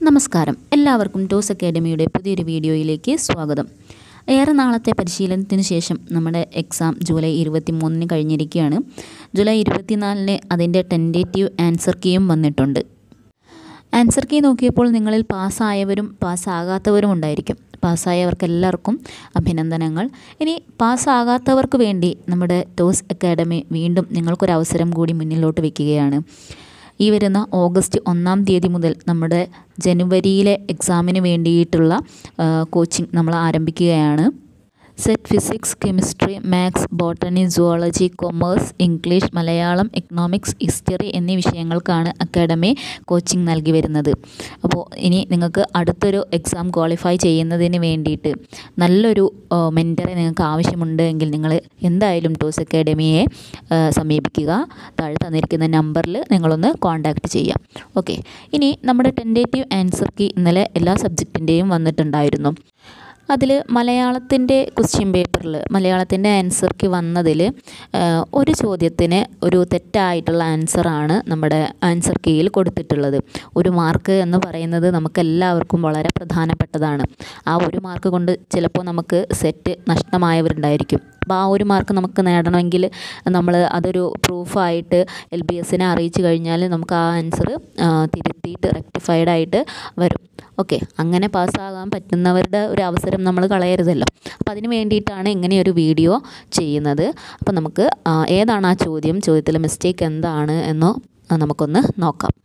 നമസ്കാരം എല്ലാവർക്കും ടോസ് അക്കാഡമിയുടെ പുതിയൊരു വീഡിയോയിലേക്ക് സ്വാഗതം ഏറെ നാളത്തെ പരിശീലനത്തിന് ശേഷം നമ്മുടെ എക്സാം ജൂലൈ ഇരുപത്തി മൂന്നിന് കഴിഞ്ഞിരിക്കുകയാണ് ജൂലൈ ഇരുപത്തിനാലിന് അതിൻ്റെ ടെൻറ്റേറ്റീവ് ആൻസർ കീയും വന്നിട്ടുണ്ട് ആൻസർ കീ നോക്കിയപ്പോൾ നിങ്ങളിൽ പാസ്സായവരും പാസ്സാകാത്തവരും ഉണ്ടായിരിക്കും പാസ്സായവർക്ക് എല്ലാവർക്കും അഭിനന്ദനങ്ങൾ ഇനി പാസ്സാകാത്തവർക്ക് വേണ്ടി നമ്മുടെ ടോസ് അക്കാഡമി വീണ്ടും നിങ്ങൾക്കൊരു അവസരം കൂടി മുന്നിലോട്ട് വയ്ക്കുകയാണ് ഈ വരുന്ന ഓഗസ്റ്റ് ഒന്നാം തീയതി മുതൽ നമ്മുടെ ജനുവരിയിലെ എക്സാമിന് വേണ്ടിയിട്ടുള്ള കോച്ചിങ് നമ്മൾ ആരംഭിക്കുകയാണ് SET physics chemistry maths botany zoology commerce English Malayalam economics history എന്നീ വിഷയങ്ങൾക്കാണ് അക്കാഡമി കോച്ചിങ് നൽകി വരുന്നത് അപ്പോൾ ഇനി നിങ്ങൾക്ക് അടുത്തൊരു എക്സാം ക്വാളിഫൈ ചെയ്യുന്നതിന് വേണ്ടിയിട്ട് നല്ലൊരു മെൻറ്ററെ നിങ്ങൾക്ക് ആവശ്യമുണ്ട് എങ്കിൽ നിങ്ങൾ എന്തായാലും ടോസ് അക്കാഡമിയെ സമീപിക്കുക താഴെ തന്നിരിക്കുന്ന നമ്പറിൽ നിങ്ങളൊന്ന് കോൺടാക്റ്റ് ചെയ്യാം ഓക്കെ ഇനി നമ്മുടെ ടെൻറ്റേറ്റീവ് ആൻസർ കീ ഇന്നലെ എല്ലാ സബ്ജക്റ്റിൻ്റെയും വന്നിട്ടുണ്ടായിരുന്നു അതിൽ മലയാളത്തിൻ്റെ ക്വസ്റ്റ്യൻ പേപ്പറിൽ മലയാളത്തിൻ്റെ ആൻസർക്ക് വന്നതിൽ ഒരു ചോദ്യത്തിന് ഒരു തെറ്റായിട്ടുള്ള ആൻസറാണ് നമ്മുടെ ആൻസർ കീയിൽ കൊടുത്തിട്ടുള്ളത് ഒരു മാർക്ക് എന്ന് പറയുന്നത് നമുക്കെല്ലാവർക്കും വളരെ പ്രധാനപ്പെട്ടതാണ് ആ ഒരു മാർക്ക് കൊണ്ട് ചിലപ്പോൾ നമുക്ക് സെറ്റ് നഷ്ടമായവരുണ്ടായിരിക്കും അപ്പോൾ ആ ഒരു മാർക്ക് നമുക്ക് നേടണമെങ്കിൽ നമ്മൾ അതൊരു പ്രൂഫായിട്ട് എൽ ബി എസിനെ അറിയിച്ചു കഴിഞ്ഞാൽ നമുക്ക് ആ ആൻസർ തിരുത്തിയിട്ട് റെക്ടിഫൈഡ് ആയിട്ട് വരും ഓക്കെ അങ്ങനെ പാസ്സാകാൻ പറ്റുന്നവരുടെ ഒരു അവസരം നമ്മൾ കളയരുതല്ലോ അപ്പോൾ അതിന് വേണ്ടിയിട്ടാണ് ഇങ്ങനെയൊരു വീഡിയോ ചെയ്യുന്നത് അപ്പോൾ നമുക്ക് ഏതാണ് ആ ചോദ്യം ചോദ്യത്തിലെ മിസ്റ്റേക്ക് എന്താണ് എന്ന് നമുക്കൊന്ന് നോക്കാം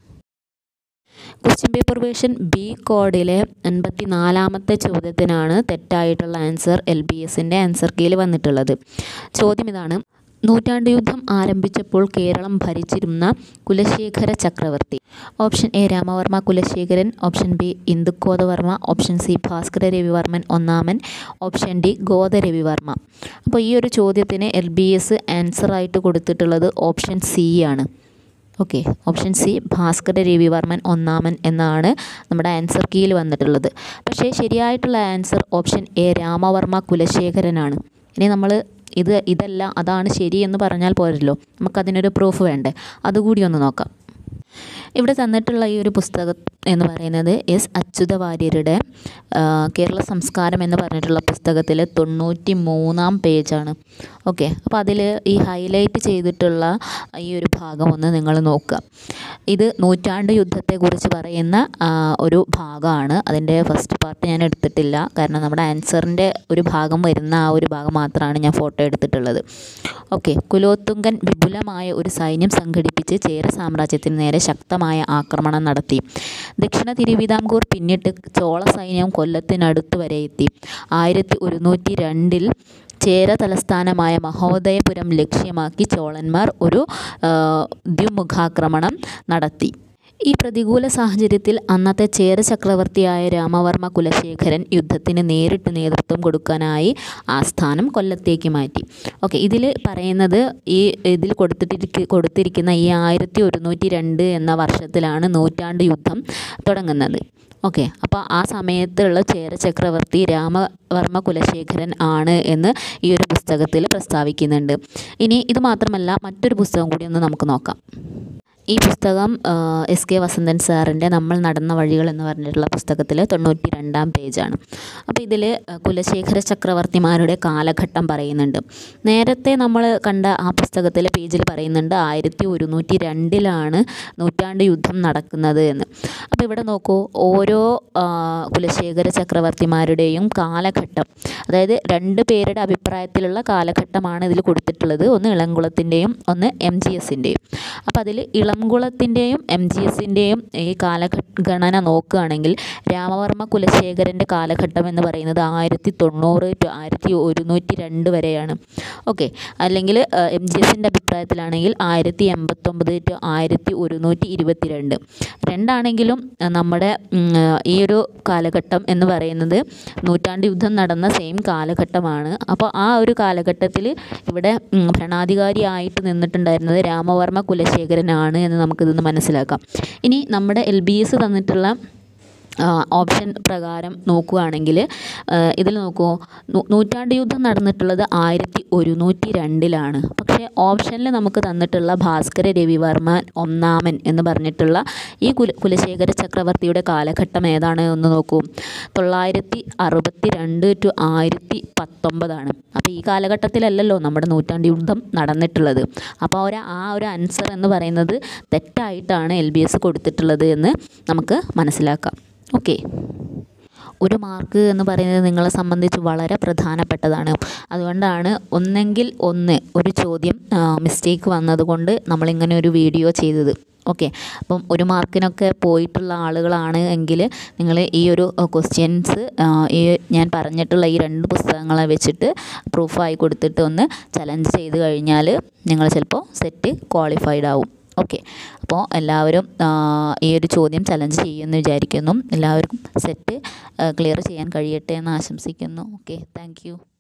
ക്വസ്റ്റ്യൻ പേപ്പർ വേർഷൻ ബി കോഡിലെ എൺപത്തി നാലാമത്തെ ചോദ്യത്തിനാണ് തെറ്റായിട്ടുള്ള ആൻസർ എൽ ബി എസിൻ്റെ ആൻസർ കീയിൽ വന്നിട്ടുള്ളത് ചോദ്യം ഇതാണ് നൂറ്റാണ്ട് യുദ്ധം ആരംഭിച്ചപ്പോൾ കേരളം ഭരിച്ചിരുന്ന കുലശേഖര ചക്രവർത്തി option A Ramavarma Kulasekharan option B Indukothavarma option C Bhaskara Ravivarman ഒന്നാമൻ ഓപ്ഷൻ ഡി ഗോദരവിവർമ്മ അപ്പോൾ ഈ ഒരു ചോദ്യത്തിന് എൽ ബി എസ് ആൻസറായിട്ട് കൊടുത്തിട്ടുള്ളത് ഓപ്ഷൻ സി ആണ് okay option C Bhaskara Ravivarman ഒന്നാമൻ എന്നാണ് നമ്മുടെ ആൻസർ കീയിൽ വന്നിട്ടുള്ളത് പക്ഷേ ശരിയായിട്ടുള്ള ആൻസർ ഓപ്ഷൻ എ രാമവർമ്മ കുലശേഖരനാണ് ഇനി നമ്മൾ ഇത് ഇതല്ല അതാണ് ശരി എന്ന് പറഞ്ഞാൽ പോരല്ലോ നമുക്കതിനൊരു പ്രൂഫ് വേണ്ടേ അതുകൂടി ഒന്ന് നോക്കാം ഇവിടെ തന്നിട്ടുള്ള ഈ ഒരു പുസ്തകം എന്ന് പറയുന്നത് എസ് അച്യുത വാര്യരുടെ കേരള സംസ്കാരം എന്ന് പറഞ്ഞിട്ടുള്ള പുസ്തകത്തിൽ തൊണ്ണൂറ്റി മൂന്നാം പേജാണ് ഓക്കെ അപ്പോൾ അതിൽ ഈ ഹൈലൈറ്റ് ചെയ്തിട്ടുള്ള ഈ ഒരു ഭാഗം ഒന്ന് നിങ്ങൾ നോക്കുക ഇത് നൂറ്റാണ്ട് യുദ്ധത്തെക്കുറിച്ച് പറയുന്ന ഒരു ഭാഗമാണ് അതിൻ്റെ ഫസ്റ്റ് പാർട്ട് ഞാൻ എടുത്തിട്ടില്ല കാരണം നമ്മുടെ ആൻസറിൻ്റെ ഒരു ഭാഗം വരുന്ന ആ ഒരു ഭാഗം മാത്രമാണ് ഞാൻ ഫോട്ടോ എടുത്തിട്ടുള്ളത് ഓക്കെ കുലോത്തുങ്കൻ വിപുലമായ ഒരു സൈന്യം സംഘടിപ്പിച്ച് ചേര സാമ്രാജ്യത്തിന് നേരെ ശക്തമായ ആക്രമണം നടത്തി ദക്ഷിണ തിരുവിതാംകൂർ പിന്നിട്ട് ചോള സൈന്യം കൊല്ലത്തിനടുത്ത് വരെ എത്തി ആയിരത്തി ഒരുന്നൂറ്റി രണ്ടിൽ ചേര തലസ്ഥാനമായ മഹോദയപുരം ലക്ഷ്യമാക്കി ചോളന്മാർ ഒരു ദ്വിമുഖാക്രമണം നടത്തി ഈ പ്രതികൂല സാഹചര്യത്തിൽ അന്നത്തെ ചേര ചക്രവർത്തിയായ രാമവർമ്മ കുലശേഖരൻ യുദ്ധത്തിന് നേരിട്ട് നേതൃത്വം കൊടുക്കാനായി ആസ്ഥാനം കൊല്ലത്തേക്ക് മാറ്റി ഓക്കെ ഇതിൽ പറയുന്നത് ഈ ഇതിൽ കൊടുത്തിട്ടിരിക്ക കൊടുത്തിരിക്കുന്ന ഈ ആയിരത്തി ഒരുന്നൂറ്റി രണ്ട് എന്ന വർഷത്തിലാണ് നൂറ്റാണ്ട് യുദ്ധം തുടങ്ങുന്നത് ഓക്കെ അപ്പോൾ ആ സമയത്തുള്ള ചേര ചക്രവർത്തി രാമവർമ്മ കുലശേഖരൻ ആണ് എന്ന് ഈ ഒരു പുസ്തകത്തിൽ പ്രസ്താവിക്കുന്നുണ്ട് ഇനി ഇത് മാത്രമല്ല മറ്റൊരു പുസ്തകം കൂടി ഒന്ന് നമുക്ക് നോക്കാം ഈ പുസ്തകം എസ് കെ വസന്തൻ സാറിൻ്റെ നമ്മൾ നടന്ന വഴികൾ എന്ന് പറഞ്ഞിട്ടുള്ള പുസ്തകത്തിൽ തൊണ്ണൂറ്റി രണ്ടാം പേജാണ് അപ്പോൾ ഇതിൽ കുലശേഖര ചക്രവർത്തിമാരുടെ കാലഘട്ടം പറയുന്നുണ്ട് നേരത്തെ നമ്മൾ കണ്ട ആ പുസ്തകത്തിലെ പേജിൽ പറയുന്നുണ്ട് ആയിരത്തി ഒരുന്നൂറ്റി രണ്ടിലാണ് നൂറ്റാണ്ട് യുദ്ധം നടക്കുന്നത് എന്ന് അപ്പോൾ ഇവിടെ നോക്കൂ ഓരോ കുലശേഖര ചക്രവർത്തിമാരുടെയും കാലഘട്ടം അതായത് രണ്ട് പേരുടെ അഭിപ്രായത്തിലുള്ള കാലഘട്ടമാണ് ഇതിൽ കൊടുത്തിട്ടുള്ളത് ഒന്ന് ഇളംകുളത്തിൻ്റെയും ഒന്ന് എം ജി എസിൻ്റെയും അപ്പോൾ അതിൽ ഇളം ഇളംകുളത്തിൻ്റെയും എം ജി എസിൻ്റെയും ഈ കാലഘടന നോക്കുകയാണെങ്കിൽ രാമവർമ്മ കുലശേഖരൻ്റെ കാലഘട്ടം എന്ന് പറയുന്നത് ആയിരത്തി തൊണ്ണൂറ് ടു ആയിരത്തി ഒരുന്നൂറ്റി രണ്ട് വരെയാണ് ഓക്കെ അല്ലെങ്കിൽ എം ജി എസിൻ്റെ അഭിപ്രായത്തിലാണെങ്കിൽ ആയിരത്തി എൺപത്തൊമ്പത് ടു ആയിരത്തി ഒരുന്നൂറ്റി ഇരുപത്തി രണ്ട് രണ്ടാണെങ്കിലും നമ്മുടെ ഈ ഒരു കാലഘട്ടം എന്ന് പറയുന്നത് നൂറ്റാണ്ട് യുദ്ധം നടന്ന സെയിം കാലഘട്ടമാണ് അപ്പോൾ ആ ഒരു കാലഘട്ടത്തിൽ ഇവിടെ ഭരണാധികാരിയായിട്ട് നിന്നിട്ടുണ്ടായിരുന്നത് രാമവർമ്മ കുലശേഖരനാണ് എന്ന് നമുക്കിതൊന്ന് മനസ്സിലാക്കാം ഇനി നമ്മുടെ എൽ ബി എസ് തന്നിട്ടുള്ള ഓപ്ഷൻ പ്രകാരം നോക്കുകയാണെങ്കിൽ ഇതിൽ നോക്കൂ നൂ- നൂറ്റാണ്ട് യുദ്ധം നടന്നിട്ടുള്ളത് ആയിരത്തി ഒരുന്നൂറ്റി രണ്ടിലാണ് പക്ഷേ ഓപ്ഷനിൽ നമുക്ക് തന്നിട്ടുള്ള ഭാസ്കര രവിവർമ്മൻ ഒന്നാമൻ എന്ന് പറഞ്ഞിട്ടുള്ള ഈ കുല കുലശേഖര ചക്രവർത്തിയുടെ കാലഘട്ടം ഏതാണ് എന്ന് നോക്കൂ തൊള്ളായിരത്തി അറുപത്തി രണ്ട് ടു ആയിരത്തി പത്തൊമ്പതാണ് അപ്പോൾ ഈ കാലഘട്ടത്തിലല്ലല്ലോ നമ്മുടെ നൂറ്റാണ്ട് യുദ്ധം നടന്നിട്ടുള്ളത് അപ്പോൾ ഒരു ആ ഒരു ആൻസർ എന്ന് പറയുന്നത് തെറ്റായിട്ടാണ് എൽ ബി എസ് കൊടുത്തിട്ടുള്ളത് എന്ന് നമുക്ക് മനസ്സിലാക്കാം ഓക്കെ ഒരു മാർക്ക് എന്ന് പറയുന്നത് നിങ്ങളെ സംബന്ധിച്ച് വളരെ പ്രധാനപ്പെട്ടതാണ് അതുകൊണ്ടാണ് ഒന്നെങ്കിൽ ഒന്ന് ഒരു ചോദ്യം മിസ്റ്റേക്ക് വന്നതുകൊണ്ട് നമ്മളിങ്ങനെ ഒരു വീഡിയോ ചെയ്തത് ഓക്കെ അപ്പം ഒരു മാർക്കിനൊക്കെ പോയിട്ടുള്ള ആളുകളാണ് എങ്കിൽ നിങ്ങൾ ഈ ഒരു ക്വസ്റ്റ്യൻസ് ഈ ഞാൻ പറഞ്ഞിട്ടുള്ള ഈ രണ്ട് പുസ്തകങ്ങളെ വെച്ചിട്ട് പ്രൂഫായി കൊടുത്തിട്ട് ഒന്ന് ചലഞ്ച് ചെയ്ത് കഴിഞ്ഞാൽ നിങ്ങൾ ചിലപ്പോൾ സെറ്റ് ക്വാളിഫൈഡ് ആവും ഓക്കെ അപ്പോൾ എല്ലാവരും ആ, ഈ ഒരു ചോദ്യം ചലഞ്ച് ചെയ്യുമെന്ന് വിചാരിക്കുന്നു എല്ലാവർക്കും സെറ്റ് ക്ലിയർ ചെയ്യാൻ കഴിയട്ടെ എന്ന് ആശംസിക്കുന്നു ഓക്കെ താങ്ക്